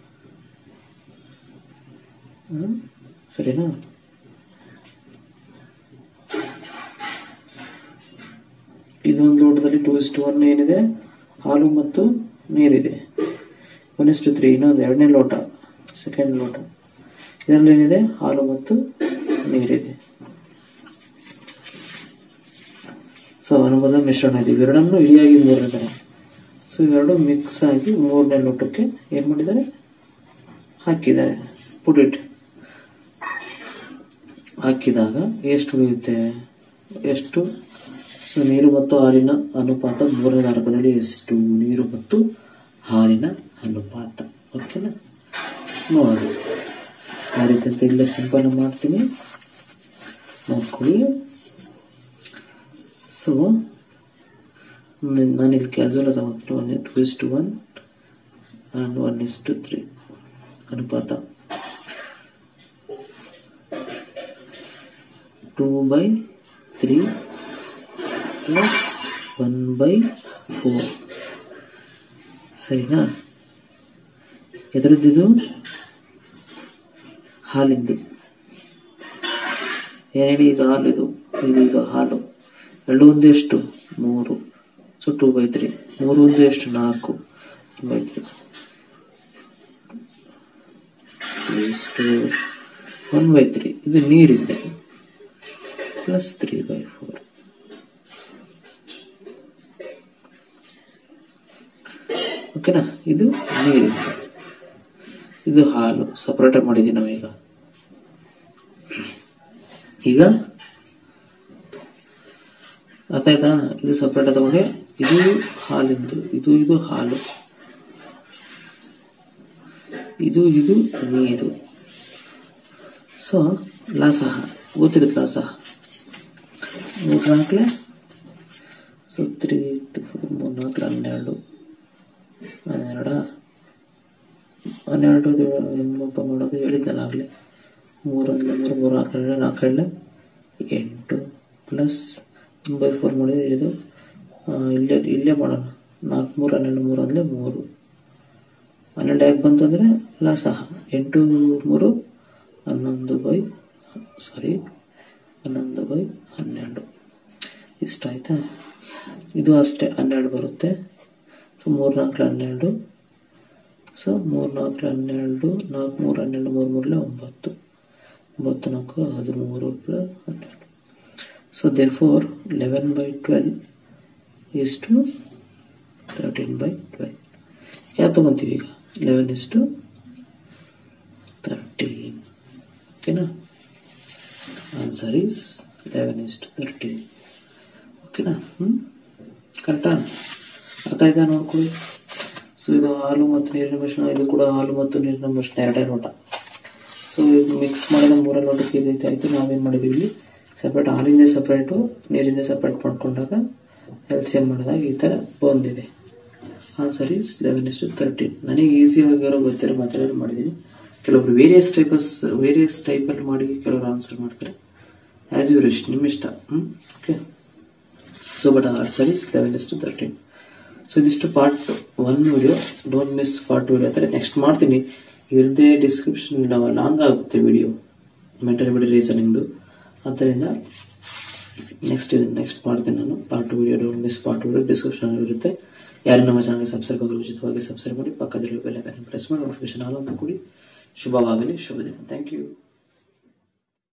[SPEAKER 1] ಹ್ಮ್? ಸರಿನಾ ಇದೊಂದು ಲೋಟದಲ್ಲಿ ಟೂ ಇಸ್ ಟು ಒನ್ ಏನಿದೆ ಹಾಲು ಮತ್ತು ನೀರಿದೆ ಒನ್ ಇಸ್ ಟು ತ್ರೀ ಇನ್ನೊಂದು ಎರಡನೇ ಲೋಟ ಸೆಕೆಂಡ್ ಲೋಟ ಇದರಲ್ಲಿ ಏನಿದೆ ಹಾಲು ಮತ್ತು ನೀರಿದೆ ಸೊ ಅನುಬಂಧ ಮಿಶ್ರಣ ಇದೆ ಇವೆರಡನ್ನು ಇಡಿಯಾಗಿ ಮೂರನೇ ಸೊ ಇವೆರಡು ಮಿಕ್ಸ್ ಆಗಿ ಮೂರನೇ ಲೋಟಕ್ಕೆ ಏನು ಮಾಡಿದ್ದಾರೆ ಹಾಕಿದ್ದಾರೆ ಪುಟ್ ಇಟ್ ಹಾಕಿದಾಗ ಎಷ್ಟು ಉಳಿಯುತ್ತೆ ಎಷ್ಟು ಸೊ ನೀರು ಮತ್ತು ಹಾಲಿನ ಅನುಪಾತ ಮೂರನೇ ಧಾರಕದಲ್ಲಿ ಎಷ್ಟು ನೀರು ಮತ್ತು ಹಾಲಿನ ಅನುಪಾತ ಓಕೆನಾ ನೋಡಿ ಆ ರೀತಿ ಅಂತ ಇಲ್ಲೇ ಸಿಂಪಲ್ ಮಾಡ್ತೀನಿ ನೋಡ್ಕೊಳ್ಳಿ ಸೊ ನಾನು ಇಲ್ಲಿ ಕ್ಯಾಸುವಲ್ ತಗೋತೀನಿ one two is to one and one is to three ಅನುಪಾತ two by three plus one by four ಸರಿನಾ ಎದರದ್ದಿದು ಹಾಲಿಂದು ಏನೇಳಿ ಇದು ಹಾಲಿದು ಇದು ಇದು ಹಾಲು ಎರಡು ಒಂದು ಎಷ್ಟು ಮೂರು ಸೊ ಟೂ ಬೈ ತ್ರೀ ಮೂರು ಒಂದು ಎಷ್ಟು ನಾಲ್ಕು ಬೈ ತ್ರೀ ಇಷ್ಟು ಒನ್ ಬೈ ತ್ರೀ ಇದು ನೀರಿದೆ ಪ್ಲಸ್ ತ್ರೀ ಬೈ ಫೋರ್ ಓಕೆನಾ ಇದು ನೀರಿದೆ ಇದು ಹಾಲು ಸಪ್ರೇಟ್ ಮಾಡಿದ್ದೀವಿ ನಾವೀಗ ಈಗ ಅರ್ಥ ಆಯ್ತಾ ಇದು ಸಪ್ರೇಟ್ ತಗೊಂಡೆ ಇದು ಹಾಲಿಂದು ಇದು ಇದು ಹಾಲು ಇದು ಇದು ನೀರು ಸೊ ಲಾಸಹ ಗೊತ್ತಿರುತ್ತೆ ಲಾಸಹ ಮೂರು ನಾಲ್ಕಲೆ ಸೊ ತ್ರೀ ಟು ಫೋರ್ ಮೂರು ನಾಲ್ಕು ಹನ್ನೆರಡು ಹನ್ನೆರಡ ಹನ್ನೆರಡು ಹೆಂಗಪ್ಪ ಮಾಡೋದು ಹೇಳಿದ್ದಲ್ಲ ಆಗಲೇ ಮೂರೊಂದಲೆ ಮೂರು ಮೂರು ನಾಲ್ಕು ಎರಡು ನಾಲ್ಕು ಎರಡಲೆ ಎಂಟು ಪ್ಲಸ್ ಒನ್ ಬೈ ಫೋರ್ ಮಾಡಿದ್ರೆ ಇದು ಆ, ಇಲ್ಲೇ ಇಲ್ಲೇ ಮಾಡೋಣ ನಾಲ್ಕು ಮೂರು ಹನ್ನೆರಡು ಮೂರು ಅಂದರೆ ಮೂರು ಹನ್ನೆರಡು ಯಾಕೆ ಬಂತು ಅಂದರೆ ಲಾಸಹ ಎಂಟು ಮೂರು ಹನ್ನೊಂದು ಬೈ ಸಾರಿ ಹನ್ನೊಂದು ಬೈ ಹನ್ನೆರಡು ಇಷ್ಟ ಆಯ್ತಾ ಇದು ಅಷ್ಟೇ ಹನ್ನೆರಡು ಬರುತ್ತೆ ಸೊ ಮೂರು ನಾಲ್ಕು ಹನ್ನೆರಡು ಸೊ ಮೂರು ನಾಲ್ಕು ಹನ್ನೆರಡು ನಾಲ್ಕು ಮೂರು ಹನ್ನೆರಡು ಮೂರು ಮೂರಲೆ ಒಂಬತ್ತು ಒಂಬತ್ತು ನಾಲ್ಕು ಹದಿಮೂರು ಪ್ಲಸ್ ಹನ್ನೆರಡು so there four eleven by twelve is to thirteen by twelve ಯಾವ ತೊಗೊತೀವಿ ಈಗ ಲೆವೆನ್ ಇಸ್ ಟು ತರ್ಟೀನ್ ಓಕೆನಾ answer is eleven is to thirteen ಓಕೆನಾ ಹ್ಞೂ ಕರೆಕ್ಟಾ ಅರ್ಥ ಆಯ್ತಾ ನೋಡ್ಕೊಳ್ಳಿ ಸೊ ಇದು ಹಾಲು ಮತ್ತು ನೀರಿನ ಮಿಶ್ರಣ ಇದು ಕೂಡ ಹಾಲು ಮತ್ತು ನೀರಿನ ಮಿಶ್ರಣ ಎರಡೇ ಲೋಟ ಸೊ ಇದು ಮಿಕ್ಸ್ ಮಾಡಿದ ಮೂರೇ ಲೋಟಕ್ಕೆ ಇದೈತೆ ಆಯಿತು ನಾವೇನು ಮಾಡಿದ್ದೀವಿ ಇಲ್ಲಿ ಸಪ್ರೇಟ್ ಹಾಲಿಂದ ಸಪ್ರೇಟು ನೀರಿಂದ ಸಪ್ರೇಟ್ ಮಾಡ್ಕೊಂಡಾಗ ಎಲ್ ಸಿ ಎಮ್ ಮಾಡಿದಾಗ ಈ ಥರ ಬಂದಿದೆ answer is eleven is to thirteen ನನಗೆ ಈಸಿ ಆಗಿರೋ ಗೊತ್ತಿರೋ ಮಾತಾಡಿ ಮಾಡಿದ್ದೀನಿ ಕೆಲವೊಬ್ರು ವೇರಿಯಸ್ ಟೈಪಸ್ ವೇರಿಯಸ್ ಟೈಪಲ್ಲಿ ಮಾಡಿ ಕೆಲವರು ಆನ್ಸರ್ ಮಾಡ್ತಾರೆ ಆ್ಯಸ್ ಯು ವಿಶ್ ನಿಮ್ಮ ಇಷ್ಟ ಹ್ಞೂ okay so but answer is eleven is to thirteen so ಇದಿಷ್ಟು part one video don't miss part video ಅಂದರೆ ನೆಕ್ಸ್ಟ್ ಮಾಡ್ತೀನಿ ಇರದೇ ಡಿಸ್ಕ್ರಿಪ್ಷನ್ ಲಾಂಗ್ ಆಗುತ್ತೆ ವಿಡಿಯೋ ಮೆಂಟಲ್ ಬಿಡಿ ರೀಸನಿಂಗ್ದು ಆದ್ದರಿಂದ ನೆಕ್ಸ್ಟ್ ಇದು ನೆಕ್ಸ್ಟ್ ಮಾಡ್ತೀನಿ ನಾನು part video don't miss part video description ಇರುತ್ತೆ ಯಾರು ನಮ್ಮ ಚಾನಲ್ಗೆ ಸಬ್ಸ್ಕ್ರೈಬ್ ಆಗಲು ಉಚಿತವಾಗಿ ಸಬ್ಸ್ಕ್ರೈಬ್ ಮಾಡಿ ಪಕ್ಕದಲ್ಲಿ ಬೆಲ್ ಪ್ರೆಸ್ ಮಾಡಿ ನೋಟಿಫಿಕೇಶನ್ ಆಲ್ ಅಂತ ಕೂಡಿ ಶುಭವಾಗಲಿ ಶುಭ ದಿನ ಥ್ಯಾಂಕ್ ಯು